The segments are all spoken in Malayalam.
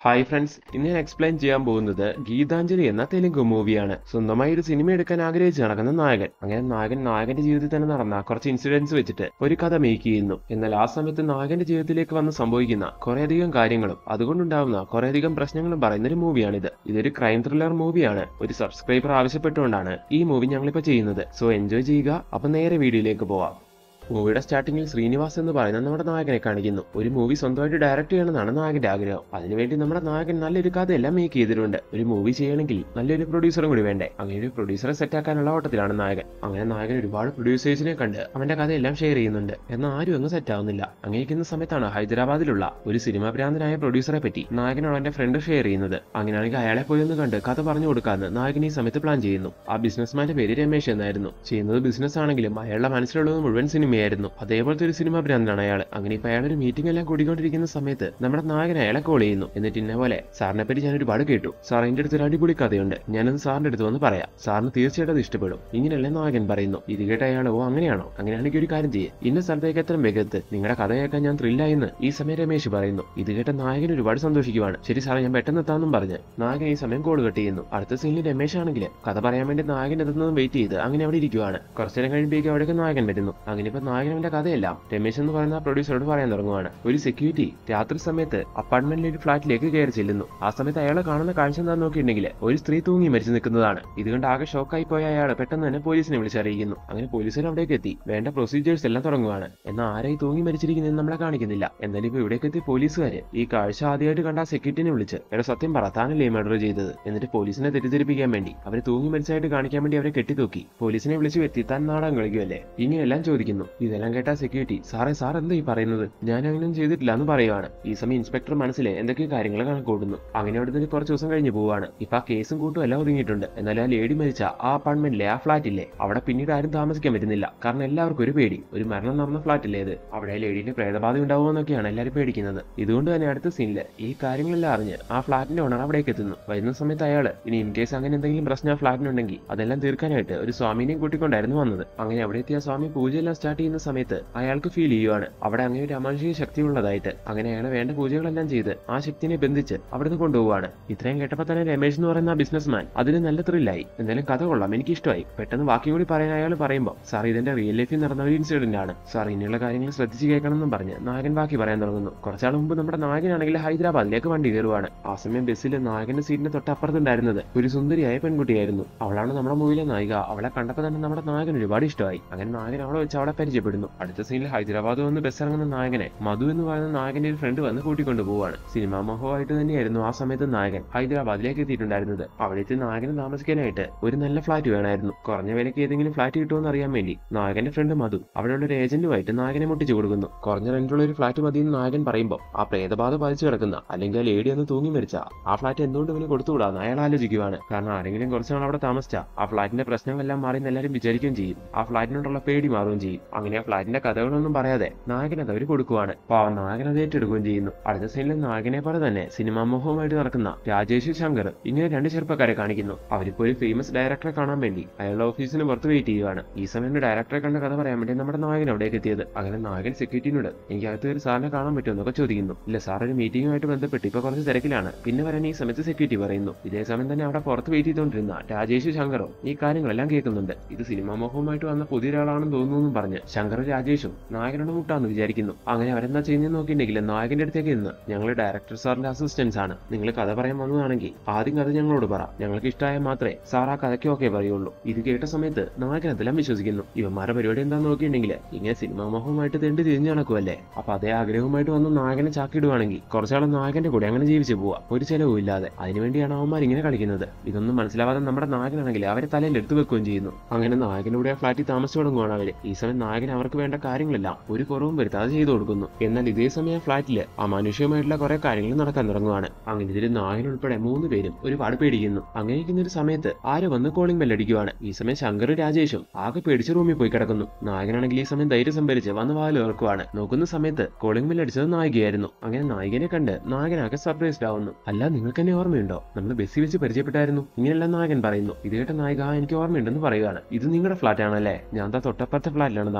ഹായ് ഫ്രണ്ട്സ് ഇന്ന് ഞാൻ എക്സ്പ്ലെയിൻ ചെയ്യാൻ പോകുന്നത് ഗീതാഞ്ജലി എന്ന തെലുങ്ക് മൂവിയാണ് സ്വന്തമായി ഒരു സിനിമ എടുക്കാൻ ആഗ്രഹിച്ച് നടക്കുന്ന നായകൻ അങ്ങനെ നായകൻ നായകന്റെ ജീവിതത്തിൽ തന്നെ നടന്ന കുറച്ച് ഇൻസിഡൻസ് വെച്ചിട്ട് ഒരു കഥ മേക്ക് ചെയ്യുന്നു എന്നാൽ ആ സമയത്ത് നായകന്റെ ജീവിതത്തിലേക്ക് വന്ന് സംഭവിക്കുന്ന കുറേയധികം കാര്യങ്ങളും അതുകൊണ്ടുണ്ടാവുന്ന കുറേയധികം പ്രശ്നങ്ങളും പറയുന്ന ഒരു മൂവിയാണിത് ഇതൊരു ക്രൈം ത്രില്ലർ മൂവിയാണ് ഒരു സബ്സ്ക്രൈബർ ആവശ്യപ്പെട്ടുകൊണ്ടാണ് ഈ മൂവി ഞങ്ങളിപ്പോൾ ചെയ്യുന്നത് സോ എൻജോയ് ചെയ്യുക അപ്പൊ നേരെ വീഡിയോയിലേക്ക് പോവാം മൂവിയുടെ സ്റ്റാർട്ടിങ്ങിൽ ശ്രീനിവാസ് എന്ന് പറയുന്ന നമ്മുടെ നായകനെ കാണിക്കുന്നു ഒരു മൂവി സ്വന്തമായിട്ട് ഡയറക്റ്റ് ചെയ്യണമെന്നാണ് നായകന്റെ ആഗ്രഹം അതിനുവേണ്ടി നമ്മുടെ നായകൻ നല്ലൊരു കഥയെല്ലാം മേക്ക് ചെയ്തിട്ടുണ്ട് ഒരു മൂവി ചെയ്യണമെങ്കിൽ നല്ലൊരു പ്രൊഡ്യൂസറും കൂടി വേണ്ടേ അങ്ങനെ ഒരു പ്രൊഡ്യൂസറെ സെറ്റ് ആക്കാനുള്ള ഓട്ടത്തിലാണ് നായകൻ അങ്ങനെ നായകൻ ഒരുപാട് പ്രൊഡ്യൂസേഴ്സിനെ കണ്ട് അവന്റെ കഥയെല്ലാം ഷെയർ ചെയ്യുന്നുണ്ട് എന്നാൽ ആരും അങ്ങ് സെറ്റ് ആവുന്നില്ല അങ്ങനെ ഇരിക്കുന്ന സമയത്താണ് ഹൈദരാബാദിലുള്ള ഒരു സിനിമാ ഭ്രാന്തനായ പ്രൊഡ്യൂസറെ പറ്റി നായകനോട് അവന്റെ ഫ്രണ്ട് ഷെയർ ചെയ്യുന്നത് അങ്ങനെയാണെങ്കിൽ അയാളെ പോയി ഒന്ന് കണ്ട് കഥ പറഞ്ഞു കൊടുക്കാന്ന് നായകൻ ഈ സമയത്ത് പ്ലാൻ ചെയ്യുന്നു ആ ബിസിനസ്മാന്റെ പേര് രമേശ് എന്നായിരുന്നു ചെയ്യുന്നത് ബിസിനസ് ആണെങ്കിലും അയാളുടെ മനസ്സിലുള്ളത് മുഴുവൻ സിനിമയായിരുന്നു അതേപോലത്തെ ഒരു സിനിമ ഭ്രാന്തനാണ് അയാൾ അങ്ങനെ ഇപ്പൊ അയാൾ ഒരു മീറ്റിംഗ് എല്ലാം കൂടിക്കൊണ്ടിരിക്കുന്ന സമയത്ത് നമ്മുടെ നായകൻ അയാളെ കോൾ ചെയ്യുന്നു എന്നിട്ട് ഇന്ന പോലെ സാറിനെ പറ്റി ഞാൻ ഒരുപാട് കേട്ടു സാർ എന്റെ അടുത്ത് ഒരു അടിപൊളി കഥയുണ്ട് ഞാനത് സാറിന്റെ അടുത്ത് വന്ന് പറയാം സാറിന് തീർച്ചയായിട്ടും അത് ഇഷ്ടപ്പെടും ഇങ്ങനെയല്ലേ നായകൻ പറയുന്നു ഇത് കേട്ട അയാൾ ഓ അങ്ങനെയാണോ അങ്ങനെയാണെങ്കിൽ ഒരു കാര്യം ചെയ്യേ ഇന്ന സ്ഥലത്തേക്ക് എത്ര വേഗത്ത് നിങ്ങളുടെ കഥ കേൾക്കാൻ ഞാൻ ത്രില്ലായെന്ന് ഈ സമയം രമേശ് പറയുന്നു ഇത് കേട്ട നായകൻ ഒരുപാട് സന്തോഷിക്കുവാണ് ശരി സാറേ ഞാൻ പെട്ടെന്ന് എത്താമെന്നും പറഞ്ഞ് നായകൻ ഈ സമയം കോൾ കട്ട് ചെയ്യുന്നു അടുത്ത സീനിൽ രമേശ് ആണെങ്കിൽ കഥ പറയാൻ വേണ്ടി നായകൻ എത്തുന്നതും വെയിറ്റ് ചെയ്ത് അങ്ങനെ അവിടെ ഇരിക്കുവാണ് കുറച്ചു നേരം കഴിയുമ്പോഴേക്കും അവിടേക്ക് നായകൻ വരുന്നു അങ്ങനെ ഇപ്പൊ നായകൻ അവന്റെ കഥയെല്ലാം രമേശ് എന്ന് പറയുന്ന പ്രൊഡ്യൂസറോട് പറയാൻ തുടങ്ങുവാണ് ഒരു സെക്യൂരിറ്റി രാത്രി സമയത്ത് അപ്പാർട്ട്മെന്റിലെ ഒരു ഫ്ലാറ്റിലേക്ക് കയറി ചെല്ലുന്നു ആ സമയത്ത് അയാളെ കാണുന്ന കാഴ്ച എന്താന്ന് നോക്കിയിട്ടുണ്ടെങ്കിൽ ഒരു സ്ത്രീ തൂങ്ങി മരിച്ചു നിൽക്കുന്നതാണ് ഇത് കണ്ട് ആകെ ഷോക്കായി പോയ അയാൾ പെട്ടെന്ന് തന്നെ പോലീസിനെ വിളിച്ചറിയിക്കുന്നു അങ്ങനെ പോലീസുകാർ അവിടേക്ക് എത്തി വേണ്ട പ്രൊസീജിയേഴ്സ് എല്ലാം തുടങ്ങുവാണ് എന്നാൽ ആരായി തൂങ്ങി മരിച്ചിരിക്കുന്നതെന്ന് നമ്മളെ കാണിക്കുന്നില്ല എന്തായാലും ഇപ്പൊ ഇവിടേക്ക് എത്തി പോലീസുകാര് ഈ കാഴ്ച ആദ്യമായിട്ട് കണ്ട ആ സെക്യൂരിറ്റിനെ വിളിച്ച് എടാ സത്യം പറ താനല്ലേ മർഡർ ചെയ്തത് എന്നിട്ട് പോലീസിനെ തെറ്റിദ്ധരിപ്പിക്കാൻ വേണ്ടി അവരെ തൂങ്ങി മരിച്ചായിട്ട് കാണിക്കാൻ വേണ്ടി അവരെ കെട്ടിത്തൂക്കി പോലീസിനെ വിളിച്ചു വരുത്തി താൻ നാടകം കളിക്കുമല്ലേ ഇങ്ങനെയെല്ലാം ചോദിക്കുന്നു ഇതെല്ലാം കേട്ട സെക്യൂരിറ്റി സാറേ സാർ എന്താ ഈ പറയുന്നത് ഞാൻ അങ്ങനെ ചെയ്തിട്ടില്ല എന്ന് പറയുവാണ് ഈ സമയം ഇൻസ്പെക്ടർ മനസ്സിലെ എന്തൊക്കെയോ കാര്യങ്ങൾ കണക്കൂടുന്നു അങ്ങനെ അവിടുന്ന് കുറച്ച് ദിവസം കഴിഞ്ഞ് പോവാണ് ഇപ്പൊ ആ കേസും കൂട്ടും എല്ലാം ഒതുങ്ങിയിട്ടുണ്ട് എന്നാൽ ആ ലേഡി മരിച്ച ആ അപ്പാർട്ട്മെന്റിലെ ആ ഫ്ലാറ്റില്ലേ അവിടെ പിന്നീട് ആരും താമസിക്കാൻ പറ്റുന്നില്ല കാരണം എല്ലാവർക്കും ഒരു പേടി ഒരു മരണം നടന്ന ഫ്ലാറ്റില്ലേ ഇത് അവിടെ ആ ലേഡിന്റെ പ്രേതബാധ ഉണ്ടാവുമെന്നൊക്കെയാണ് എല്ലാവരും പേടിക്കുന്നത് ഇതുകൊണ്ട് തന്നെ അടുത്ത സീനില് ഈ കാര്യങ്ങളെല്ലാം അറിഞ്ഞ് ആ ഫ്ലാറ്റിന്റെ ഓണർ അവിടേക്ക് എത്തുന്നു വരുന്ന സമയത്ത് അയാള് ഇനി ഇൻ കേസ് അങ്ങനെ എന്തെങ്കിലും പ്രശ്നം ആ ഫ്ലാറ്റിനുണ്ടെങ്കിൽ അതെല്ലാം തീർക്കാനായിട്ട് ഒരു സ്വാമിനെയും കൂട്ടിക്കൊണ്ടായിരുന്നു വന്നത് അങ്ങനെ അവിടെ എത്തിയ സ്വാമി പൂജയെല്ലാം സ്റ്റാർട്ട് ചെയ്യുന്ന സമയത്ത് അയാൾക്ക് ഫീൽ ചെയ്യുവാണ് അവിടെ അങ്ങനെ ഒരു അമാനുഷിക ശക്തി ഉള്ളതായിട്ട് അങ്ങനെ അയാളെ വേണ്ട പൂജകളെല്ലാം ചെയ്ത് ആ ശക്തിനെ ബന്ധിച്ച് അവിടുന്ന് കൊണ്ടുപോവാണ് ഇത്രയും കേട്ടപ്പോൾ തന്നെ രമേശ് എന്ന് പറയുന്ന ആ ബിസിനസ്മാൻ അതിന് നല്ല ത്രില്ലായി എന്തായാലും കഥ കൊള്ളാം എനിക്ക് ഇഷ്ടമായി പെട്ടെന്ന് ബാക്കി കൂടി പറയാൻ അയാൾ പറയുമ്പോൾ സാർ ഇതിന്റെ റിയൽ ലൈഫിൽ നടന്ന ഒരു ഇൻസിഡന്റ് ആണ് സാർ ഇനിയുള്ള കാര്യങ്ങൾ ശ്രദ്ധിച്ച് കേൾക്കണം എന്നും പറഞ്ഞ് നായകൻ ബാക്കി പറയാൻ തുടങ്ങുന്നു കുറച്ചാൾ മുമ്പ് നമ്മുടെ നായകനാണെങ്കിൽ ഹൈദരാബാദിലേക്ക് വണ്ടി കയറുവാണ് ആ സമയം ബസ്സിൽ നായകന്റെ സീറ്റിന് തൊട്ടപ്പുറത്തുണ്ടായിരുന്നത് ഒരു സുന്ദരിയായ പെൺകുട്ടിയായിരുന്നു അവളാണ് നമ്മുടെ മൂവിയിലെ നായിക അവളെ കണ്ടപ്പോൾ തന്നെ നമ്മുടെ നായകൻ ഒരുപാട് ഇഷ്ടമായി അങ്ങനെ നായകൻ അവളെ വെച്ച് അവളെ പരിചയപ്പെടുന്നു അടുത്ത സീനിൽ ഹൈദരാബാദ് വന്ന് ബസ് ഇറങ്ങുന്ന നായകനെ മധു എന്ന് പറയുന്ന നായകന്റെ ഒരു ഫ്രണ്ട് വന്ന് കൂട്ടിക്കൊണ്ടു പോവാണ് സിനിമാ മോഹമായിട്ട് തന്നെയായിരുന്നു ആ സമയത്ത് നായകൻ ഹൈദരാബാദിലേക്ക് എത്തിയിട്ടുണ്ടായിരുന്നത് അവിടെ എത്തി നായകന് താമസിക്കാനായിട്ട് ഒരു നല്ല ഫ്ലാറ്റ് വേണമായിരുന്നു കുറഞ്ഞ വിലയ്ക്ക് ഏതെങ്കിലും ഫ്ലാറ്റ് കിട്ടുമെന്ന് അറിയാൻ വേണ്ടി നായകന്റെ ഫ്രണ്ട് മധു അവിടെയുള്ള ഒരു ഏജന്റുമായിട്ട് നായകനെ മുട്ടിച്ചു കൊടുക്കുന്നു കുറഞ്ഞ റെന്റുള്ള ഒരു ഫ്ലാറ്റ് മതി എന്ന് നായകൻ പറയുമ്പോൾ ആ പ്രേതബാധ ബാധിച്ചു കിടക്കുന്ന അല്ലെങ്കിൽ ആ ലേഡി ഒന്ന് തൂങ്ങി മരിച്ച ആ ഫ്ലാറ്റ് എന്തുകൊണ്ട് ഇവന് കൊടുത്തുകൂടാന്ന് അയാൾ ആലോചിക്കുവാണ് കാരണം ആരെങ്കിലും കുറച്ച് നാൾ അവിടെ താമസിച്ച ആ ഫ്ലാറ്റിന്റെ പ്രശ്നമെല്ലാം മാറി എന്ന് എല്ലാവരും വിചാരിക്കുകയും ചെയ്യും ആ ഫ്ലാറ്റിനോടുള്ള പേടി മാറുകയും ചെയ്യും അങ്ങനെ ആ ഫ്ലാറ്റിന്റെ കഥകളൊന്നും പറയാതെ നായകൻ അത് അവർ കൊടുക്കുവാണ് പാവം നായകൻ അത് ഏറ്റെടുക്കുകയും ചെയ്യുന്നു അടുത്ത സീനിൽ നായകനെ പോലെ തന്നെ സിനിമാ മോഹവുമായിട്ട് നടക്കുന്ന രാജേഷ് ശങ്കർ ഇങ്ങനെ രണ്ട് ചെറുപ്പക്കാരെ കാണിക്കുന്നു അവരിപ്പോ ഒരു ഫേമസ് ഡയറക്ടറെ കാണാൻ വേണ്ടി അയാളുടെ ഓഫീസിന് പുറത്ത് വെയിറ്റ് ചെയ്യുകയാണ് ഈ സമയം ഡയറക്ടറെ കണ്ട കഥ പറയാൻ വേണ്ടി നമ്മുടെ നായകൻ അവിടേക്ക് എത്തിയത് അങ്ങനെ നായകൻ സെക്യൂരിറ്റിനോട് എനിക്ക് അകത്ത് ഒരു സാറിനെ കാണാൻ പറ്റുമെന്നൊക്കെ ചോദിക്കുന്നു ഇല്ല സാർ ഒരു മീറ്റിംഗുമായിട്ട് ബന്ധപ്പെട്ട് ഇപ്പൊ കുറച്ച് തിരക്കിലാണ് പിന്നെ വരാൻ ഈ സമയത്ത് സെക്യൂരിറ്റി പറയുന്നു ഇതേ സമയം തന്നെ അവിടെ പുറത്ത് വെയിറ്റ് ചെയ്തുകൊണ്ടിരുന്ന രാജേഷ് ശങ്കറും ഈ കാര്യങ്ങളെല്ലാം കേൾക്കുന്നുണ്ട് ഇത് സിനിമാ മോഹവുമായിട്ട് വന്ന പുതിയ ഒരാളാണെന്ന് തോന്നുന്നു പറഞ്ഞ് ശങ്കർ രാജേഷും നായകനോട് മുട്ടാന്ന് വിചാരിക്കുന്നു അങ്ങനെ അവരെന്താ ചെയ്യുന്നതെന്ന് നോക്കിയിട്ടുണ്ടെങ്കിൽ നായകന്റെ അടുത്തേക്ക് ഇന്ന് ഞങ്ങൾ ഡയറക്ടർ സാറിന്റെ അസിസ്റ്റൻസ് ആണ് നിങ്ങൾ കഥ പറയാൻ വന്നതാണെങ്കിൽ ആദ്യം കഥ ഞങ്ങളോട് പറ ഞങ്ങൾക്ക് ഇഷ്ടമായ മാത്രമേ സാർ ആ കഥയ്ക്ക് ഓക്കെ പറയുള്ളൂ ഇത് കേട്ട സമയത്ത് നായകൻ അതെല്ലാം വിശ്വസിക്കുന്നു ഇവന്മാരുടെ പരിപാടി എന്താന്ന് നോക്കിയിട്ടുണ്ടെങ്കിൽ ഇങ്ങനെ സിനിമാ മോഹവുമായിട്ട് തെണ്ടി തിരിഞ്ഞു നടക്കുമല്ലേ അപ്പൊ അതേ ആഗ്രഹവുമായിട്ട് വന്ന് നായകനെ ചാക്കിടുവാണെങ്കിൽ കുറച്ചാളും നായകന്റെ കൂടെ അങ്ങനെ ജീവിച്ചു പോവാ ഒരു ചെലവും ഇല്ലാതെ അതിനുവേണ്ടിയാണ് അവന്മാർ ഇങ്ങനെ കളിക്കുന്നത് ഇതൊന്നും മനസ്സിലാവാതെ നമ്മുടെ നായകനാണെങ്കിൽ അവരെ തലയിൽ എടുത്തു വെക്കുകയും ചെയ്യുന്നു അങ്ങനെ നായകനൂടെ ആ ഫ്ലാറ്റിൽ താമസിച്ചു തുടങ്ങുവാണ് അവര് ഈ സമയം നായകൻ അവർക്ക് വേണ്ട കാര്യങ്ങളെല്ലാം ഒരു കുറവും വരുത്താതെ ചെയ്തു കൊടുക്കുന്നു എന്നാൽ ഇതേ സമയം ഫ്ലാറ്റില് അമാനുഷികമായിട്ടുള്ള കുറെ കാര്യങ്ങൾ നടക്കാൻ തുടങ്ങുവാണ് അങ്ങനെ ഇതിൽ നായകൻ ഉൾപ്പെടെ മൂന്ന് പേരും ഒരുപാട് പേടിക്കുന്നു അങ്ങനെ ഇരിക്കുന്ന ഒരു സമയത്ത് ആര് വന്ന് കോളിംഗ് ബെല്ലടിക്കുവാണ് ഈ സമയം ശങ്കർ രാജേഷും ആകെ പേടിച്ച് റൂമിൽ പോയി കിടക്കുന്നു നായകനാണെങ്കിൽ ഈ സമയം ധൈര്യം സംഭരിച്ച് വന്ന് വാല് ഓർക്കുവാണ് നോക്കുന്ന സമയത്ത് കോളിംഗ് ബെല്ലടിച്ചത് നായികയായിരുന്നു അങ്ങനെ നായകനെ കണ്ട് നായകനാകെ സർപ്രൈസ്ഡ് ആവുന്നു അല്ല നിങ്ങൾക്ക് എന്നെ ഓർമ്മയുണ്ടോ നമ്മൾ ബസ്സിൽ വെച്ച് പരിചയപ്പെട്ടായിരുന്നു ഇങ്ങനെയല്ല നായകൻ പറയുന്നു ഇത് കേട്ട നായിക "ആ, എനിക്ക് ഓർമ്മയുണ്ടെന്ന് പറയുകയാണ് ഇത് നിങ്ങളുടെ ഫ്ലാറ്റ് ആണല്ലേ ഞാൻ ദാ തൊട്ടപ്പുറത്തെ ഫ്ലാറ്റിലാണ് താമസിക്കുന്നത്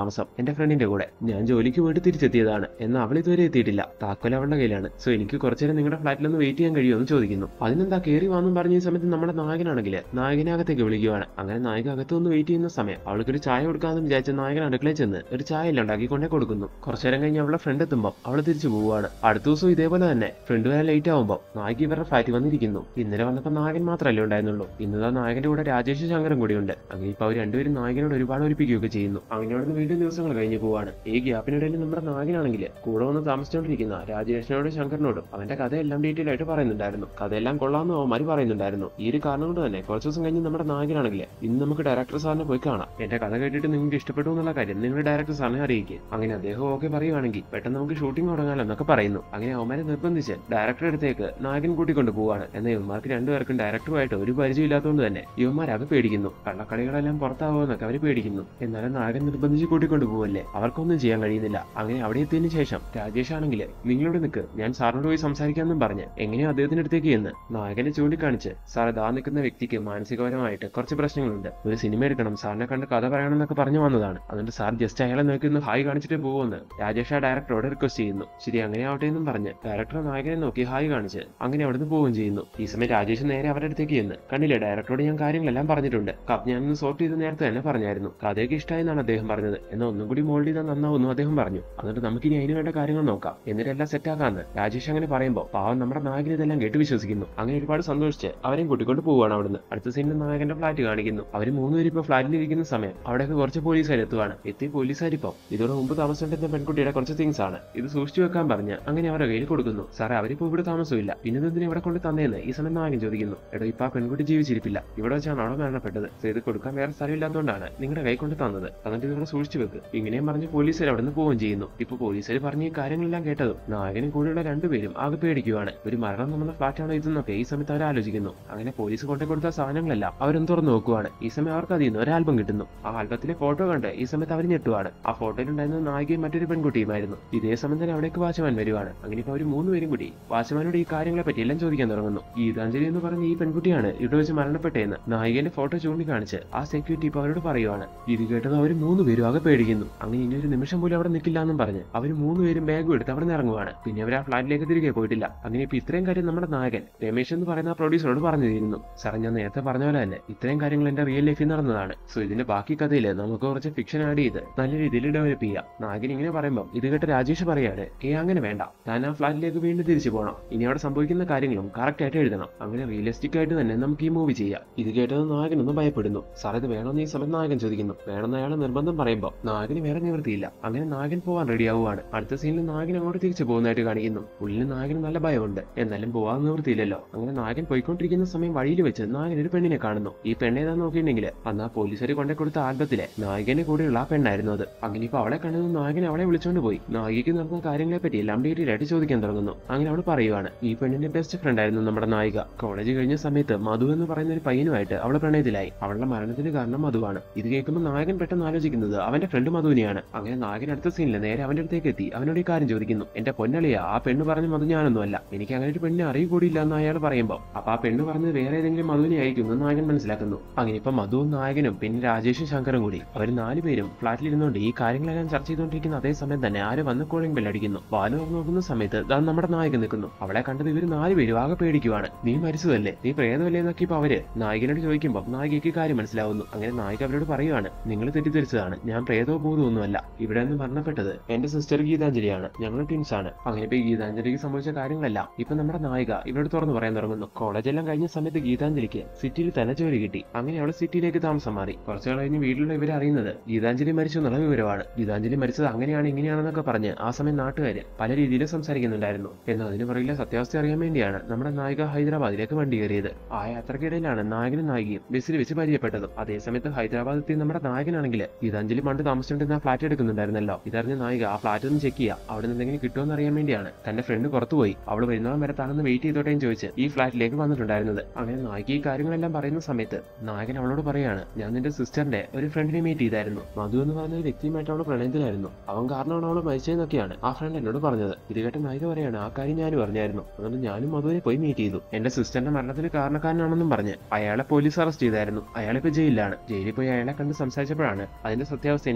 താമസം എന്റെ ഫ്രണ്ടിന്റെ കൂടെ ഞാൻ ജോലിക്ക് പോയിട്ട് തിരിച്ചെത്തിയതാണ് എന്നാൽ അവൾ ഇതുവരെ എത്തിയിട്ടില്ല താക്കോൽ അവളുടെ കയ്യിലാണ് സോ എനിക്ക് കുറച്ചേരം നിങ്ങളുടെ ഫ്ലാറ്റിലൊന്ന് വെയിറ്റ് ചെയ്യാൻ കഴിയുമോ എന്ന് ചോദിക്കുന്നു അതിനെന്താ കയറി വന്നും പറഞ്ഞ ഈ സമയത്ത് നമ്മുടെ നായകനാണെങ്കിൽ നായകനകത്തേക്ക് വിളിക്കുവാണ് അങ്ങനെ നായക അകത്ത് ഒന്ന് വെയിറ്റ് ചെയ്യുന്ന സമയം അവൾക്കൊരു ചായ കൊടുക്കാമെന്ന് വിചാരിച്ച നായകൻ അടുക്കളയിൽ ചെന്ന് ഒരു ചായ എല്ലാം ഉണ്ടാക്കിക്കൊണ്ടേ കൊടുക്കുന്നു കുറച്ചേരം കഴിഞ്ഞ് അവളുടെ ഫ്രണ്ട് എത്തുമ്പോൾ അവൾ തിരിച്ചു പോവുകയാണ് അടുത്ത ദിവസം ഇതേപോലെ തന്നെ ഫ്രണ്ട് വരാൻ ലേറ്റ് ആവുമ്പോൾ നായിക ഇവരുടെ ഫ്ലാറ്റിൽ വന്നിരിക്കുന്നു ഇന്നലെ വന്നപ്പോൾ നായകൻ മാത്രമല്ലേ ഉണ്ടായിരുന്നുള്ളൂ ഇന്നതാ നായകന്റെ കൂടെ രാജേഷ് ശങ്കറും കൂടി ഉണ്ട് അങ്ങനെ ഇപ്പൊ അവർ രണ്ടുപേരും നായകനോട് ഒരുപാട് ഒരിപ്പിക്കുകയൊക്കെ ചെയ്യുന്നു അങ്ങനെ അവിടുന്ന് വീണ്ടും ദിവസങ്ങൾ കഴിഞ്ഞു പോവാണ് ഈ ഗ്യാപ്പിനിടയിൽ നമ്മുടെ നായകനാണെങ്കിൽ കൂടെ വന്ന് താമസിച്ചുകൊണ്ടിരിക്കുന്ന രാജേഷിനോടും ശങ്കറിനോടും അവന്റെ കഥയെല്ലാം ഡീറ്റെയിൽ ആയിട്ട് പറയുന്നുണ്ടായിരുന്നു കഥയെല്ലാം കൊള്ളാമെന്ന് അവന്മാര് പറയുന്നുണ്ടായിരുന്നു ഈ ഒരു കാരണം കൊണ്ട് തന്നെ കുറച്ച് ദിവസം കഴിഞ്ഞ് നമ്മുടെ നായകനാണെങ്കിൽ ഇന്ന് നമുക്ക് ഡയറക്ടർ സാറിനെ പോയി കാണാം എന്റെ കഥ കേട്ടിട്ട് നിങ്ങൾക്ക് ഇഷ്ടപ്പെട്ടു എന്നുള്ള കാര്യം നിങ്ങൾ ഡയറക്ടർ സാറിനെ അറിയിക്കുക അങ്ങനെ അദ്ദേഹം ഓക്കെ പറയുവാണെങ്കിൽ പെട്ടെന്ന് നമുക്ക് ഷൂട്ടിംഗ് തുടങ്ങാലോ എന്നൊക്കെ പറയുന്നു അങ്ങനെ അവന്മാരെ നിർബന്ധിച്ച് ഡയറക്ടറുടെ അടുത്തേക്ക് നായകൻ കൂട്ടിക്കൊണ്ട് പോവാണ് എന്നാൽ ഇവന്മാർക്ക് രണ്ടുപേർക്കും ഡയറക്ടറുമായിട്ട് ഒരു പരിചയമില്ലാത്തതുകൊണ്ട് തന്നെ ഇവന്മാരത് പേടിക്കുന്നു കള്ളക്കളികളെല്ലാം പുറത്താവുമെന്നൊക്കെ അവർ പേടിക്കുന്നു എന്നാലും നായകൻ നിർബന്ധിച്ച് കൂട്ടിക്കൊണ്ട് പോവല്ലേ അവർക്കൊന്നും ചെയ്യാൻ കഴിയുന്നില്ല അങ്ങനെ അവിടെ എത്തിയതിനു ശേഷം രാജേഷ് ആണെങ്കിൽ നിങ്ങളോട് നിൽക്ക് ഞാൻ സാറിനോട് പോയി സംസാരിക്കാമെന്നും പറഞ്ഞ് എങ്ങനെയോ അദ്ദേഹത്തിന്റെ അടുത്തേക്ക് എന്ന് നായകനെ ചൂണ്ടിക്കാണിച്ച് സാർ ഇതാ നിൽക്കുന്ന വ്യക്തിക്ക് മാനസികപരമായിട്ട് കുറച്ച് പ്രശ്നങ്ങളുണ്ട് ഒരു സിനിമ എടുക്കണം സാറിനെ കണ്ട് കഥ പറയണമെന്നൊക്കെ പറഞ്ഞു വന്നതാണ് അതുകൊണ്ട് സാർ ജസ്റ്റ് അയാളെ നോക്കി ഹായ് കാണിച്ചിട്ട് പോകുമെന്ന് രാജേഷ് ആ ഡയറക്ടറോട് റിക്വസ്റ്റ് ചെയ്യുന്നു ശരി അങ്ങനെ ആവട്ടെ എന്നും പറഞ്ഞ് ഡയറക്ടർ നായകനെ നോക്കി ഹായ് കാണിച്ച് അങ്ങനെ അവിടുന്ന് പോവുകയും ചെയ്യുന്നു ഈ സമയം രാജേഷ് നേരെ അവരുടെ അടുത്തേക്ക് ചെന്ന് കണ്ടില്ലേ ഡയറക്ടറോട് ഞാൻ കാര്യങ്ങളെല്ലാം പറഞ്ഞിട്ടുണ്ട് കഥ ഞാനൊന്ന് സോർട്ട് ചെയ്ത് നേരത്തെ തന്നെ പറഞ്ഞായിരുന്നു കഥയൊക്കെ ഇഷ്ടമായെന്നാണ് അദ്ദേഹം പറഞ്ഞത് എന്നാൽ ഒന്നും കൂടി മോൾഡ് ചെയ്താൽ നന്നാവുന്നു അദ്ദേഹം പറഞ്ഞു എന്നിട്ട് നമുക്ക് ഇനി അതിന് വേണ്ട കാര്യങ്ങൾ നോക്കാം എന്നിട്ട് എല്ലാം സെറ്റ് ആക്കാന്ന് രാജേഷ് അങ്ങനെ പറയുമ്പോൾ പാവം നമ്മുടെ നായകൻ ഇതെല്ലാം കേട്ട് വിശ്വസിക്കുന്നു അങ്ങനെ ഒരുപാട് സന്തോഷിച്ച് അവരെയും കൂട്ടിക്കൊണ്ട് പോവുകയാണ് അവിടുന്ന് അടുത്ത സീനിൽ നായകന്റെ ഫ്ലാറ്റ് കാണിക്കുന്നു അവർ മൂന്നുപേരും ഇപ്പോൾ ഫ്ലാറ്റിൽ ഇരിക്കുന്ന സമയം അവിടെയൊക്കെ കുറച്ച് പോലീസുകാർ എത്തുവാണ് എത്തിയ പോലീസുകാരിപ്പം ഇതിനോട് മുമ്പ് താമസിച്ചിരുന്ന പെൺകുട്ടിയുടെ കുറച്ച് തിങ്സ് ആണ് ഇത് സൂക്ഷിച്ചു വെക്കാൻ പറഞ്ഞ് അങ്ങനെ അവരുടെ കയ്യിൽ കൊടുക്കുന്നു സാറേ അവരിപ്പോ ഇവിടെ താമസമില്ല പിന്നെ ഇതെന്തിനാ ഇവിടെ കൊണ്ട് തന്നേന്ന് ഈ സമയം നായകൻ ചോദിക്കുന്നു എടോ ഇപ്പൊ ആ പെൺകുട്ടി ജീവിച്ചിരിപ്പില്ല ഇവിടെ വെച്ചാണ് അവിടെ മരണപ്പെട്ടത് സോ ഇത് കൊടുക്കാൻ വേറെ സ്ഥലമില്ലാത്തതുകൊണ്ടാണ് നിങ്ങളുടെ കൈ കൊണ്ട് തന്നത് എന്നിട്ട് ഇതിവിടെ സൂക്ഷിച്ചു വെക്ക് ഇങ്ങനെയും പറഞ്ഞ് പോലീസുകാർ അവിടെ നിന്ന് പോവുകയും ചെയ്യുന്നു ഇപ്പൊ പോലീസുകാർ പറഞ്ഞ ഈ കാര്യങ്ങളെല്ലാം കേട്ടതും നായകനും കൂടെയുള്ള രണ്ടുപേരും ആകെ പേടിക്കുവാണ് ഒരു മരണം നമ്മുടെ ഫ്ലാറ്റാണോ ഇതെന്നൊക്കെ ഈ സമയത്ത് അവർ ആലോചിക്കുന്നു അങ്ങനെ പോലീസ് കൊണ്ടു കൊടുത്ത സാധനങ്ങളെല്ലാം അവരൊന്ന് തുറന്നു നോക്കുവാണ് ഈ സമയം അവർക്ക് അതിൽ നിന്ന് ഒരു ആൽബം കിട്ടുന്നു ആ ആൽബത്തിലെ ഫോട്ടോ കണ്ട് ഈ സമയത്ത് അവർ ഞെട്ടുവാണ് ആ ഫോട്ടോയിൽ ഉണ്ടായിരുന്ന നായികയും മറ്റൊരു പെൺകുട്ടിയുമായിരുന്നു ഇതേ സമയം തന്നെ അവിടേക്ക് വാച്ച്മാൻ വരുവാണ് അങ്ങനെ ഇപ്പൊ അവർ മൂന്നുപേരും കൂടി വാച്ച്മാനോട് ഈ കാര്യങ്ങളെ പറ്റി എല്ലാം ചോദിക്കാൻ തുടങ്ങുന്നു ഗീതാഞ്ജലി എന്ന് പറഞ്ഞ ഈ പെൺകുട്ടിയാണ് ഇവിടെ വെച്ച് മരണപ്പെട്ടതെന്ന് നായികന്റെ ഫോട്ടോ ചൂണ്ടിക്കാണിച്ച് ആ സെക്യൂരിറ്റി ഇപ്പൊ അവരോട് പറയുവാണ് ഇത് കേട്ടത് അവർ മൂന്നുപേരും ആകെ പേടിക്കുന്നു അങ്ങനെ ഇനി ഒരു നിമിഷം പോലും അവിടെ നിൽക്കില്ല എന്നും പറഞ്ഞ് അവർ മൂന്നുപേരും ബാഗും എടുത്ത് അവിടെ നിന്ന് ഇറങ്ങുവാണ് പിന്നെ അവർ ആ ഫ്ലാറ്റിലേക്ക് തിരികെ പോയിട്ടില്ല അങ്ങനെ ഇപ്പൊ ഇത്രയും കാര്യം നമ്മുടെ നായകൻ രമേശ് എന്ന് പറയുന്ന ആ പ്രൊഡ്യൂസറോട് പറഞ്ഞു തരുന്നു സാറേ ഞാൻ നേരത്തെ പറഞ്ഞ പോലെ തന്നെ ഇത്രയും കാര്യങ്ങൾ എന്റെ റിയൽ ലൈഫിൽ നടന്നതാണ് സോ ഇതിന്റെ ബാക്കി കഥയിൽ നമുക്ക് കുറച്ച് ഫിക്ഷൻ ആഡ് ചെയ്ത് നല്ല രീതിയിൽ ഡെവലപ്പ് ചെയ്യാം നായകൻ ഇങ്ങനെ പറയുമ്പോൾ ഇത് കേട്ട് രാജേഷ് പറയാണ് ഏ അങ്ങനെ വേണ്ട ഞാൻ ആ ഫ്ലാറ്റിലേക്ക് വീണ്ടും തിരിച്ചു പോകണം ഇനി അവിടെ സംഭവിക്കുന്ന കാര്യങ്ങളും കറക്റ്റ് ആയിട്ട് എഴുതണം അങ്ങനെ റിയലിസ്റ്റിക് ആയിട്ട് തന്നെ നമുക്ക് ഈ മൂവി ചെയ്യാം ഇത് കേട്ടത് നായകൻ ഒന്ന് ഭയപ്പെടുന്നു സാർ ഇത് വേണമെന്ന് ഈ സമയത്ത് നായകൻ ചോദിക്കുന്നു വേണമെന്ന് അയാൾ നിർബന്ധം പറയുമ്പോൾ നായകന് വേറെ നിവൃത്തിയില്ല അങ്ങനെ നായകൻ പോവാൻ റെഡി ആവുകയാണ് അടുത്ത സീനിൽ നായകൻ അങ്ങോട്ട് തിരിച്ചു പോകുന്നതായിട്ട് കാണിക്കുന്നു ഉള്ളിൽ നായകന് നല്ല ഭയമുണ്ട് എന്നാലും പോവാൻ നിവൃത്തിയില്ലല്ലോ അങ്ങനെ നായകൻ പോയിക്കൊണ്ടിരിക്കുന്ന സമയം വഴിയിൽ വെച്ച് നായകൻ ഒരു പെണ്ണിനെ കാണുന്നു ഈ പെണ്ണേതാന്ന് നോക്കിയിട്ടുണ്ടെങ്കിൽ അന്ന് ആ പോലീസുകാർ കൊണ്ടേ കൊടുത്ത ആൽബത്തിലെ നായകന്റെ കൂടെയുള്ള ആ പെണ്ണായിരുന്നു അത് അങ്ങനെ ഇപ്പൊ അവളെ കണ്ടത് നായകൻ അവളെ വിളിച്ചോണ്ട് പോയി നായികയ്ക്ക് നടന്ന കാര്യങ്ങളെ പറ്റി എല്ലാം ഡീറ്റെയിൽ ആയിട്ട് ചോദിക്കാൻ തുടങ്ങുന്നു അങ്ങനെ അവൾ പറയുവാണ് ഈ പെണ്ണിന്റെ ബെസ്റ്റ് ഫ്രണ്ട് ആയിരുന്നു നമ്മുടെ നായിക കോളേജ് കഴിഞ്ഞ സമയത്ത് മധു എന്ന് പറയുന്ന ഒരു പയ്യനുമായിട്ട് അവളെ പ്രണയത്തിലായി അവളുടെ മരണത്തിന് കാരണം മധുവാണ് ഇത് കേൾക്കുമ്പോൾ നായകൻ പെട്ടെന്ന് ആലോചിക്കുന്നത് അവന്റെ ഫ്രണ്ട് മധുവിനെയാണ് അങ്ങനെ നായകൻ അടുത്ത സീനിൽ നേരെ അവന്റെ അടുത്തേക്ക് എത്തി അവനോട് ഈ കാര്യം ചോദിക്കുന്നു എന്റെ പൊന്നളിയ ആ പെണ്ണ് പറഞ്ഞ മധു ഞാനൊന്നുമല്ല എനിക്ക് അങ്ങനെ ഒരു പെണ്ണിനെ അറിയുകൂടിയില്ല എന്ന് അയാൾ പറയുമ്പോൾ അപ്പൊ ആ പെണ്ണ് പറഞ്ഞത് വേറെ ഏതെങ്കിലും മധുവിനെ ആയിരിക്കും എന്ന് നായകൻ മനസ്സിലാക്കുന്നു അങ്ങനെ ഇപ്പൊ മധുവും നായകനും പിന്നെ രാജേഷും ശങ്കറും കൂടി അവർ നാലുപേരും ഫ്ലാറ്റിൽ ഇരുന്നുകൊണ്ട് ഈ കാര്യങ്ങളെല്ലാം ചർച്ച ചെയ്തുകൊണ്ടിരിക്കുന്ന അതേ സമയം തന്നെ ആര് വന്ന് കോളിംഗ് ബെൽ അടിക്കുന്നു ബാലു നോക്കുന്ന സമയത്ത് ദാ നമ്മുടെ നായകൻ നിൽക്കുന്നു അവളെ കണ്ടത് ഇവർ നാലുപേരും ആകെ പേടിക്കുവാണ് നീ മരിച്ചതല്ലേ നീ പ്രേതമല്ലേ എന്നൊക്കെ ഇപ്പൊ അവര് നായകനോട് ചോദിക്കുമ്പോൾ നായികയ്ക്ക് കാര്യം മനസ്സിലാവുന്നു അങ്ങനെ നായിക അവരോട് പറയുവാണ് നിങ്ങൾ തെറ്റിദ്ധരിച്ചതാണ് ഞാൻ പ്രേതോ ഭൂതോ ഒന്നുമല്ല ഇവിടെ നിന്ന് മരണപ്പെട്ടത് എന്റെ സിസ്റ്റർ ഗീതാഞ്ജലിയാണ് ഞങ്ങൾ ട്വിൻസ് ആണ് അങ്ങനെ ഇപ്പൊ ഈ ഗീതാഞ്ജലിക്ക് സംഭവിച്ച കാര്യങ്ങളെല്ലാം ഇപ്പൊ നമ്മുടെ നായിക ഇവരോട് തുറന്നു പറയാൻ തുടങ്ങുന്നു കോളേജെല്ലാം കഴിഞ്ഞ സമയത്ത് ഗീതാഞ്ജലിക്ക് സിറ്റിയിൽ തന്നെ ജോലി കിട്ടി അങ്ങനെ അവൾ സിറ്റിയിലേക്ക് താമസം മാറി കുറച്ചു നാൾ കഴിഞ്ഞ് വീട്ടിലുള്ള ഇവരെ അറിയുന്നത് ഗീതാഞ്ജലി മരിച്ചു എന്നുള്ള വിവരമാണ് ഗീതാഞ്ജലി മരിച്ചത് അങ്ങനെയാണ് ഇങ്ങനെയാണെന്നൊക്കെ പറഞ്ഞ് ആ സമയം നാട്ടുകാര് പല രീതിയിൽ സംസാരിക്കുന്നുണ്ടായിരുന്നു എന്നാൽ അതിന് പുറകിലെ സത്യാവസ്ഥ അറിയാൻ വേണ്ടിയാണ് നമ്മുടെ നായിക ഹൈദരാബാദിലേക്ക് വണ്ടി കയറിയത് ആ യാത്രക്കിടയിലാണ് നായകനും നായികയും ബസ്സിൽ വെച്ച് പരിചയപ്പെട്ടതും അതേസമയത്ത് ഹൈദരാബാദ് എത്തിയ നമ്മുടെ നായകനാണെങ്കിൽ ഗീതാഞ്ജലി പണ്ട് താമസിച്ചുകൊണ്ടിരുന്ന ഫ്ലാറ്റ് എടുക്കുന്നുണ്ടായിരുന്നല്ലോ ഇതറിഞ്ഞ നായിക ആ ഫ്ലാറ്റ് ഒന്ന് ചെക്ക് ചെയ്യുക അവിടെ നിന്ന് എന്തെങ്കിലും കിട്ടുമെന്ന് അറിയാൻ വേണ്ടിയാണ് തന്റെ ഫ്രണ്ട് പുറത്തുപോയി അവൾ വരുന്നവൻ വരെ താനൊന്ന് വെയിറ്റ് ചെയ്തോട്ടേന്ന് ചോദിച്ച് ഈ ഫ്ലാറ്റിലേക്ക് വന്നിട്ടുണ്ടായിരുന്നത് അങ്ങനെ നായിക ഈ കാര്യങ്ങളെല്ലാം പറയുന്ന സമയത്ത് നായകൻ അവളോട് പറയാണ് ഞാൻ നിന്റെ സിസ്റ്ററിന്റെ ഒരു ഫ്രണ്ടിനെ മീറ്റ് ചെയ്തായിരുന്നു മധു എന്ന് പറഞ്ഞ ഒരു വ്യക്തിയുമായിട്ട് അവൾ പ്രണയത്തിലായിരുന്നു അവൻ കാരണമാണ് അവൾ മരിച്ചതെന്നൊക്കെയാണ് ആ ഫ്രണ്ട് എന്നോട് പറഞ്ഞത് ഇത് കേട്ട നായിക പറയാണ് ആ കാര്യം ഞാനും അറിഞ്ഞായിരുന്നു അതുകൊണ്ട് ഞാനും മധുവിനെ പോയി മീറ്റ് ചെയ്തു എന്റെ സിസ്റ്ററിന്റെ മരണത്തിന് കാരണക്കാരനാണെന്നും പറഞ്ഞ് അയാളെ പോലീസ് അറസ്റ്റ് ചെയ്തായിരുന്നു അയാളിപ്പോ ജയിലിലാണ് ജയിലിൽ പോയി അയാളെ കണ്ട് സംസാരിച്ചപ്പോഴാണ് അതിന്റെ സത്യാവസ്ഥ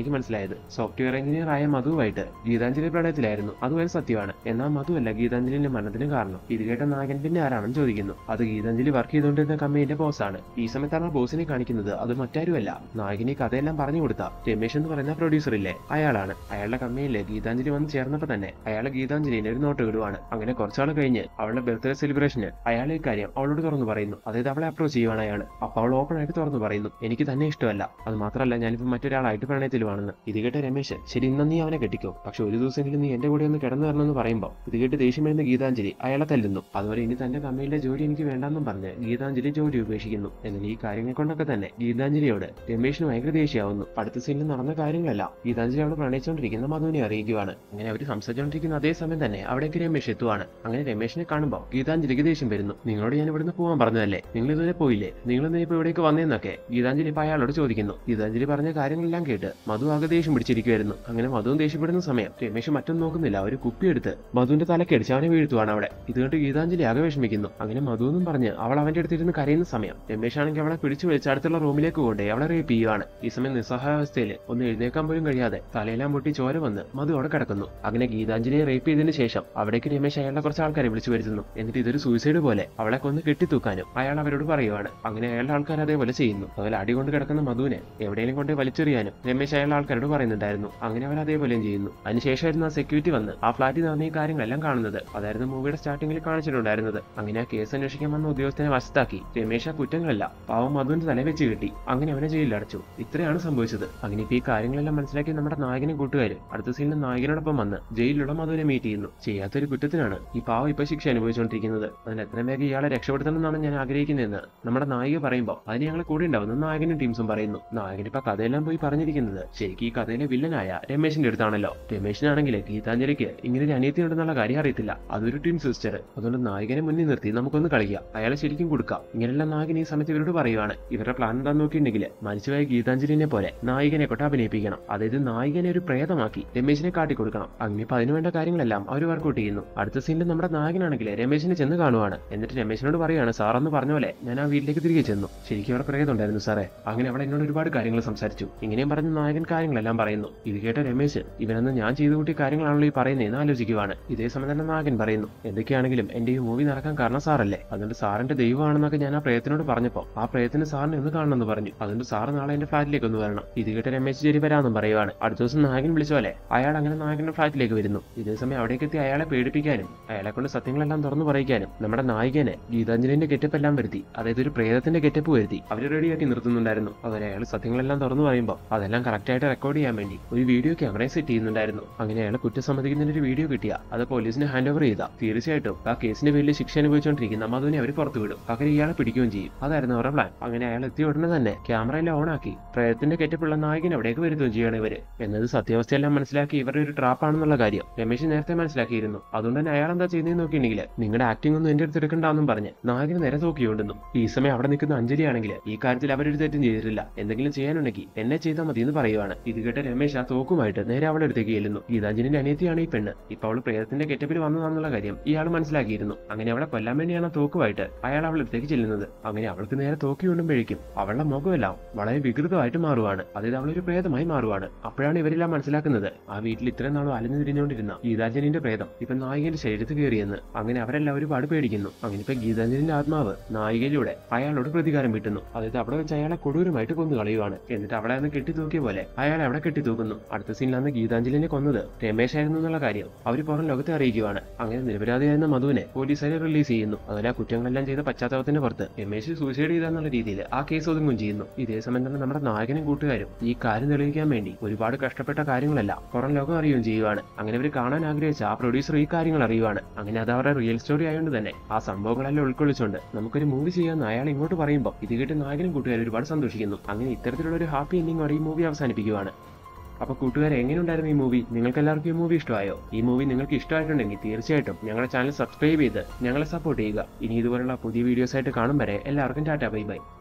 എനിക്ക് മനസ്സിലായത് സോഫ്റ്റ്വെയർ എഞ്ചിനീയർ ആയ മധുവായിട്ട് ഗീതാഞ്ജലി പ്രണയത്തിലായിരുന്നു അത് ഒരു സത്യമാണ് എന്നാൽ മധുവല്ല ഗീതാഞ്ജലിന്റെ മരണത്തിന് കാരണം ഇത് കേട്ട നായകൻ പിന്നെ ആരാണെന്ന് ചോദിക്കുന്നു അത് ഗീതാഞ്ജലി വർക്ക് ചെയ്തുകൊണ്ടിരുന്ന കമ്പനിയുടെ ബോസാണ് ഈ സമയത്താണ് ആ ബോസിനെ കാണിക്കുന്നത് അത് മറ്റാരുമല്ല നായകന് ഈ കഥയെല്ലാം പറഞ്ഞു കൊടുത്ത രമേശ് എന്ന് പറയുന്ന പ്രൊഡ്യൂസർ ഇല്ലേ അയാളാണ് അയാളുടെ കമ്പനിയിലെ ഗീതാഞ്ജലി വന്ന് ചേർന്നപ്പോ തന്നെ അയാൾ ഗീതാഞ്ജലിന്റെ ഒരു നോട്ട് വിടുവാണ് അങ്ങനെ കുറച്ചാൾ കഴിഞ്ഞ് അവളുടെ ബർത്ത്ഡേ സെലിബ്രേഷന് അയാൾ ഈ കാര്യം അവളോട് തുറന്നു പറയുന്നു അതായത് അവളെ അപ്രോച്ച് ചെയ്യുവാണ് അയാൾ അപ്പൊ അവൾ ഓപ്പൺ ആയിട്ട് തുറന്നു പറയുന്നു എനിക്ക് തന്നെ ഇഷ്ടമല്ല അത് മാത്രമല്ല ഞാനിപ്പോ മറ്റൊരാളായിട്ട് പ്രണയത്തിലുമാണെന്ന് ഇത് കേട്ട രമേശ് ശരി ഇന്ന് നീ അവനെ കെട്ടിക്കോ പക്ഷെ ഒരു ദിവസമെങ്കിലും നീ എന്റെ കൂടെ ഒന്ന് കിടന്നു തരണമെന്ന് പറയുമ്പോൾ ഇത് കേട്ട് ദേഷ്യം വരുന്ന ഗീതാഞ്ജലി അയാളെ തല്ലുന്നു അതുപോലെ ഇനി തന്റെ കമ്പനിയിലെ ജോലി എനിക്ക് വേണ്ടെന്നും പറഞ്ഞ് ഗീതാഞ്ജലി ജോലി ഉപേക്ഷിക്കുന്നു എന്നാൽ ഈ കാര്യങ്ങൾ കൊണ്ടൊക്കെ തന്നെ ഗീതാഞ്ജലിയോട് രമേശിന് ഭയങ്കര ദേഷ്യമാവുന്നു അടുത്ത സീനിൽ നടന്ന കാര്യങ്ങളെല്ലാം ഗീതാഞ്ജലി അവൾ പ്രണയിച്ചുകൊണ്ടിരിക്കുന്ന മധുവിനെ അറിയിക്കുവാണ് അങ്ങനെ അവർ സംസാരിച്ചുകൊണ്ടിരിക്കുന്ന അതേ സമയം തന്നെ അവിടേക്ക് രമേശ് എത്തുവാണ് അങ്ങനെ രമേശിനെ കാണുമ്പോൾ ഗീതാഞ്ജലിക്ക് ദേഷ്യം വരുന്നു നിങ്ങളോട് ഞാൻ ഇവിടുന്ന് പോകാൻ പറഞ്ഞതല്ലേ നിങ്ങൾ ഇതുവരെ പോയില്ലേ നിങ്ങൾ ഇന്ന് ഇപ്പൊ ഇവിടേക്ക് വന്നേന്നൊക്കെ ഗീതാഞ്ജലി ഇപ്പൊ അയാളോട് ചോദിക്കുന്നു ഗീതാഞ്ജലി പറഞ്ഞ കാര്യങ്ങളെല്ലാം കേട്ട് മധു ആകെ ദേഷ്യം പിടിച്ചിരിക്കുവായിരുന്നു അങ്ങനെ മധുവും ദേഷ്യപ്പെടുന്ന സമയം രമേശ് മറ്റൊന്നും നോക്കുന്നില്ല ഒരു കുപ്പി എടുത്ത് മധുവിന്റെ തലക്കടിച്ച് അവനെ വീഴ്ത്തുവാണ് അവിടെ ഇത് കണ്ട് ഗീതാഞ്ജലി ആകെ വിഷമിക്കുന്നു അങ്ങനെ മധു എന്നും പറഞ്ഞ് അവൾ അവന്റെ അടുത്തിരുന്ന് കരയുന്ന സമയം രമേശ് ആണെങ്കിൽ അവളെ പിടിച്ചു വിളിച്ച് അടുത്തുള്ള റൂമിലേക്ക് കൊണ്ടേ അവളെ റേപ്പ് ചെയ്യുവാണ് ഈ സമയം നിസ്സഹായാവസ്ഥയിൽ ഒന്ന് എഴുന്നേക്കാൻ പോലും കഴിയാതെ തലയെല്ലാം പൊട്ടി ചോര വന്ന് മധു അവിടെ കിടക്കുന്നു അങ്ങനെ ഗീതാഞ്ജലിയെ റേപ്പ് ചെയ്തതിനു ശേഷം അവിടേക്ക് രമേശ് അയാളുടെ കുറച്ച് ആൾക്കാരെ വിളിച്ചു വരുത്തുന്നു എന്നിട്ട് ഇതൊരു സൂയിസൈഡ് പോലെ അവളെ കൊന്ന് കെട്ടിത്തൂക്കാനും അയാൾ അവരോട് പറയുവാണ് അങ്ങനെ അയാളുടെ ആൾക്കാർ അതേപോലെ ചെയ്യുന്നു അതുപോലെ അടി കൊണ്ട് കിടക്കുന്ന മധുവിനെ എവിടെയെങ്കിലും കൊണ്ട് വലിച്ചെറിയാനും രമേശ് അയാളുടെ ആൾക്കാരോട് പറയുന്നുണ്ടായിരുന്നു അങ്ങനെ അവർ അതേപോലെയും ചെയ്യുന്നു അതിനുശേഷമായിരുന്നു ആ സെക്യൂരിറ്റി വന്ന് ആ ഫ്ലാറ്റിൽ നടന്ന ഈ കാര്യങ്ങളെല്ലാം കാണുന്നത് അതായിരുന്നു മൂവിയുടെ സ്റ്റാർട്ടിങ്ങിൽ കാണിച്ചിട്ടുണ്ടായിരുന്നത് അങ്ങനെ ആ കേസ് അന്വേഷിക്കാൻ വന്ന ഉദ്യോഗസ്ഥനെ വശത്താക്കി രമേശ് ആ കുറ്റങ്ങളല്ല പാവം മധുവിന്റെ തല വെച്ച് കിട്ടി അങ്ങനെ അവനെ ജയിലിൽ അടച്ചു ഇത്രയാണ് സംഭവിച്ചത് അങ്ങനെ ഇപ്പൊ ഈ കാര്യങ്ങളെല്ലാം മനസ്സിലാക്കി നമ്മുടെ നായകനും കൂട്ടുകാരും അടുത്ത സീനിൽ നായകനോടൊപ്പം വന്ന് ജയിലിലുള്ള മധുവിനെ മീറ്റ് ചെയ്യുന്നു ചെയ്യാത്തൊരു കുറ്റത്തിനാണ് ഈ പാവം ഇപ്പൊ ശിക്ഷ അനുഭവിച്ചുകൊണ്ടിരിക്കുന്നത് അതിന് എത്രയും വേഗം ഇയാളെ രക്ഷപ്പെടുത്തണം എന്നാണ് ഞാൻ ആഗ്രഹിക്കുന്നതെന്ന് നമ്മുടെ നായിക പറയുമ്പോൾ അതിന് ഞങ്ങൾ കൂടെ ഉണ്ടാവുന്ന നായകനും ടീംസും പറയുന്നു നായകൻ ഇപ്പൊ കഥയെല്ലാം പോയി പറഞ്ഞിരിക്കുന്നത് ശരിക്കും ഈ കഥയിലെ വില്ലനായ രമേശിന്റെ അടുത്താണല്ലോ രമേശിനാണെങ്കിൽ ഗീതാഞ്ജലിക്ക് ഇങ്ങനെ ഒരു അനിയത്തി ഉണ്ടെന്നുള്ള കാര്യം അറിയത്തില്ല അതൊരു ടീം സിസ്റ്റർ അതുകൊണ്ട് നായകനെ മുന്നിൽ നിർത്തി നമുക്കൊന്ന് കളിക്കാം അയാളെ ശരിക്കും കൊടുക്കാം ഇങ്ങനെയുള്ള നായകൻ ഈ സമയത്ത് ഇവരോട് പറയുവാണ് ഇവരുടെ പ്ലാൻ എന്താന്ന് നോക്കിയിട്ടുണ്ടെങ്കിൽ മരിച്ചുപോയ ഗീതാഞ്ജലിനെ പോലെ നായികനെ കൊണ്ട് അഭിനയിപ്പിക്കണം അതായത് നായികനെ ഒരു പ്രേതമാക്കി രമേശിനെ കാട്ടിക്കൊടുക്കണം അങ്ങനെ ഇപ്പൊ അതിനുവേണ്ട കാര്യങ്ങളെല്ലാം അവർ വർക്കൗട്ട് ചെയ്യുന്നു അടുത്ത സീനിൽ നമ്മുടെ നായകനാണെങ്കിൽ രമേശിനെ ചെന്ന് കാണുവാണ് എന്നിട്ട് രമേശിനോട് പറയാണ് സാറെന്ന് പറഞ്ഞ പോലെ ഞാൻ ആ വീട്ടിലേക്ക് തിരികെ ചെന്നു ശരിക്കും അവിടെ പ്രേതമുണ്ടായിരുന്നു സാറേ അങ്ങനെ അവിടെ എന്നോട് ഒരുപാട് കാര്യങ്ങൾ സംസാരിച്ചു ഇങ്ങനെയും പറഞ്ഞ് നായകൻ കാര്യങ്ങളെല്ലാം പറയുന്നു ഇത് കേട്ട രമേശ് ഇവനെന്ന് ഞാൻ ചെയ്തു കൂട്ടിയ കാര്യങ്ങളാണല്ലോ ഈ പറയുന്നതെന്ന് ആലോചിക്കുവാണ് ഇതേ സമയം തന്നെ നായകൻ പറയുന്നു എന്തൊക്കെയാണെങ്കിലും എന്റെ ഈ മൂവി നടക്കാൻ കാരണം സാറല്ലേ അതുകൊണ്ട് സാറിന്റെ ദൈവമാണെന്നൊക്കെ ഞാൻ ആ പ്രേതത്തിനോട് പറഞ്ഞപ്പോ ആ പ്രേതത്തിന് സാറിനെ ഒന്ന് കാണണമെന്ന് പറഞ്ഞു അതുകൊണ്ട് സാറ് നാളെ എന്റെ ഫ്ലാറ്റിലേക്ക് ഒന്ന് വരണം ഇത് കേട്ട രമേശ് ശരി വരാമെന്നും പറയുവാണ് അടുത്ത ദിവസം നായകൻ വിളിച്ച പോലെ അയാൾ അങ്ങനെ നായകന്റെ ഫ്ലാറ്റിലേക്ക് വരുന്നു ഇതേ സമയം അവിടേക്ക് എത്തി അയാളെ പേടിപ്പിക്കാനും അയാളെ കൊണ്ട് സത്യങ്ങളെല്ലാം തുറന്നു പറയിക്കാനും നമ്മുടെ നായികനെ ഗീതാഞ്ജലിന്റെ ഗെറ്റപ്പ് എല്ലാം വരുത്തി അതായത് ഒരു പ്രേതത്തിന്റെ ഗെറ്റപ്പ് വരുത്തി അവർ റെഡിയാക്കി നിർത്തുന്നുണ്ടായിരുന്നു അതുപോലെ അയാൾ സത്യങ്ങളെല്ലാം തുറന്നു പറയുമ്പോൾ അതെല്ലാം കറക്റ്റ് ആയിട്ട് റെക്കോർഡ് ചെയ്യാൻ വേണ്ടി ഒരു വീഡിയോ ക്യാമറ സെറ്റ് ചെയ്യുന്നുണ്ടായിരുന്നു അങ്ങനെ അയാൾ കുറ്റം സമ്മതിക്കുന്നതിന് ഒരു വീഡിയോ കിട്ടിയ അത് പോലീസിന് ഹാൻഡ് ഓവർ ചെയ്ത തീർച്ചയായിട്ടും ആ കേസിന്റെ പേരിൽ ശിക്ഷ അനുഭവിച്ചുകൊണ്ടിരിക്കുന്ന മധുവിനെ അവർ പുറത്തു വിടും പകരം ഇയാളെ പിടിക്കുകയും ചെയ്യും അതായിരുന്നു അവരുടെ പ്ലാൻ അങ്ങനെ അയാൾ എത്തിയ ഉടനെ തന്നെ ക്യാമറയെല്ലാം ഓൺ ആക്കി പ്രേതത്തിന്റെ കെറ്റപ്പുള്ള നായകൻ അവിടേക്ക് വരുത്തുകയും ചെയ്യണം ഇവര് എന്നത് സത്യാവസ്ഥയെല്ലാം മനസ്സിലാക്കി ഇവരുടെ ഒരു ട്രാപ്പ് ആണെന്നുള്ള കാര്യം രമേശ് നേരത്തെ മനസ്സിലാക്കിയിരുന്നു അതുകൊണ്ട് തന്നെ അയാൾ എന്താ ചെയ്യുന്നതെന്ന് നോക്കിയിട്ടുണ്ടെങ്കിൽ നിങ്ങളുടെ ആക്ടിംഗ് ഒന്നും എന്റെ അടുത്ത് എടുക്കണ്ടെന്നും പറഞ്ഞ് നായകന് നേരെ നോക്കിയോണ്ടുന്നു ഈ സമയം അവിടെ നിൽക്കുന്ന അഞ്ജലി ആണെങ്കിൽ ഈ കാര്യത്തിൽ അവരൊരു തെറ്റും ചെയ്തിട്ടില്ല എന്തെങ്കിലും ചെയ്യാനുണ്ടെങ്കിൽ എന്നെ ചെയ്താൽ മതി എന്ന് പറയുവാണ് ഇത് കേട്ട രമേശ് ആ തോക്കുമായിട്ട് നേരെ അവളുടെ അടുത്തേക്ക് ചെല്ലുന്നു ഗീതാഞ്ജലിന്റെ അനിയത്തിയാണ് ഈ പെണ്ണ് ഇപ്പൊ അവള് പ്രേതത്തിന്റെ കെറ്റപ്പിൽ വന്നതാണെന്നുള്ള കാര്യം ഇയാൾ മനസ്സിലാക്കിയിരുന്നു അങ്ങനെ അവളെ കൊല്ലാൻ വേണ്ടിയാണ് ആ തോക്കുമായിട്ട് അയാൾ അവളുടെ അടുത്തേക്ക് ചെല്ലുന്നത് അങ്ങനെ അവൾക്ക് നേരെ തോക്കി കൊണ്ടുമ്പോഴേക്കും അവളുടെ മുഖമെല്ലാം വളരെ വികൃതമായിട്ട് മാറുവാണ് അതായത് അവളൊരു പ്രേതമായി മാറുവാണ് അപ്പോഴാണ് ഇവരെല്ലാം മനസ്സിലാക്കുന്നത് ആ വീട്ടിൽ ഇത്രയും നാളും അലഞ്ഞു തിരിഞ്ഞുകൊണ്ടിരുന്ന ഗീതാഞ്ജലിന്റെ പ്രേതം ഇപ്പൊ നായികന്റെ ശരീരത്തിൽ കയറിയെന്ന് അങ്ങനെ അവരെല്ലാം ഒരുപാട് പേടിക്കുന്നു അങ്ങനെ ഇപ്പൊ ഗീതാഞ്ജലിന്റെ ആത്മാവ് നായികയിലൂടെ അയാളോട് പ്രതികാരം വീട്ടുന്നു അതായത് അവിടെ വെച്ച് അയാളെ കൊടൂരമായിട്ട് കൊന്നു കളയുവാണ് എന്നിട്ട് അവളെ അന്ന് കെട്ടിത്തൂക്കിയ പോലെ അയാളെ അവിടെ കെട്ടിത്തൂക്കുന്നു അടുത്ത സീനിലാണ് ഗീതാഞ്ജലിനെ കൊന്നത് രമേശ് ആയിരുന്നു എന്നുള്ള കാര്യം അവർ പുറം ലോകത്തെ അറിയിക്കുവാണ് അങ്ങനെ നിരപരാധിയായിരുന്ന മധുവിനെ പോലീസുകാരെ റിലീസ് ചെയ്യുന്നു അതുപോലെ ആ കുറ്റങ്ങളെല്ലാം ചെയ്ത പശ്ചാത്തലത്തിന്റെ പുറത്ത് രമേശ് സൂസൈഡ് ചെയ്തെന്നുള്ള രീതിയിൽ ആ കേസ് ഒതുങ്ങും ചെയ്യുന്നു ഇതേ സമയം തന്നെ നമ്മുടെ നായകനും കൂട്ടുകാരും ഈ കാര്യം തെളിയിക്കാൻ വേണ്ടി ഒരുപാട് കഷ്ടപ്പെട്ട കാര്യങ്ങളെല്ലാം പുറം ലോകം അറിയുകയും ചെയ്യുവാണ് അങ്ങനെ അവർ കാണാൻ ആഗ്രഹിച്ച ആ പ്രൊഡ്യൂസർ ഈ കാര്യങ്ങൾ അറിയുവാണ് അങ്ങനെ അത് അവരുടെ റിയൽ സ്റ്റോറി ആയതുകൊണ്ട് തന്നെ ആ സംഭവങ്ങളെല്ലാം ഉൾക്കൊള്ളിച്ചുകൊണ്ട് നമുക്കൊരു മൂവി ചെയ്യാൻ അയാൾ ഇങ്ങോട്ട് പറയുമ്പോൾ ഇത് കേട്ട് നായകനും കൂട്ടുകാരും ഒരുപാട് സന്തോഷിക്കുന്നു അങ്ങനെ ഇത്തരത്തിലുള്ള ഒരു ഹാപ്പി എൻഡിങ്ങോടെ ഈ മൂവി അവസാനിപ്പിക്കുവാണ് അപ്പൊ കൂട്ടുകാരെ എങ്ങനെയുണ്ടായിരുന്നു ഈ മൂവി നിങ്ങൾക്ക് എല്ലാവർക്കും ഈ മൂവി ഇഷ്ടമായോ ഈ മൂവി നിങ്ങൾക്ക് ഇഷ്ടമായിട്ടുണ്ടെങ്കിൽ തീർച്ചയായിട്ടും ഞങ്ങളുടെ ചാനൽ സബ്സ്ക്രൈബ് ചെയ്ത് ഞങ്ങളെ സപ്പോർട്ട് ചെയ്യുക ഇനി ഇതുപോലുള്ള പുതിയ വീഡിയോസ് ആയിട്ട് കാണും വരെ എല്ലാവർക്കും ടാറ്റ ബൈ ബൈ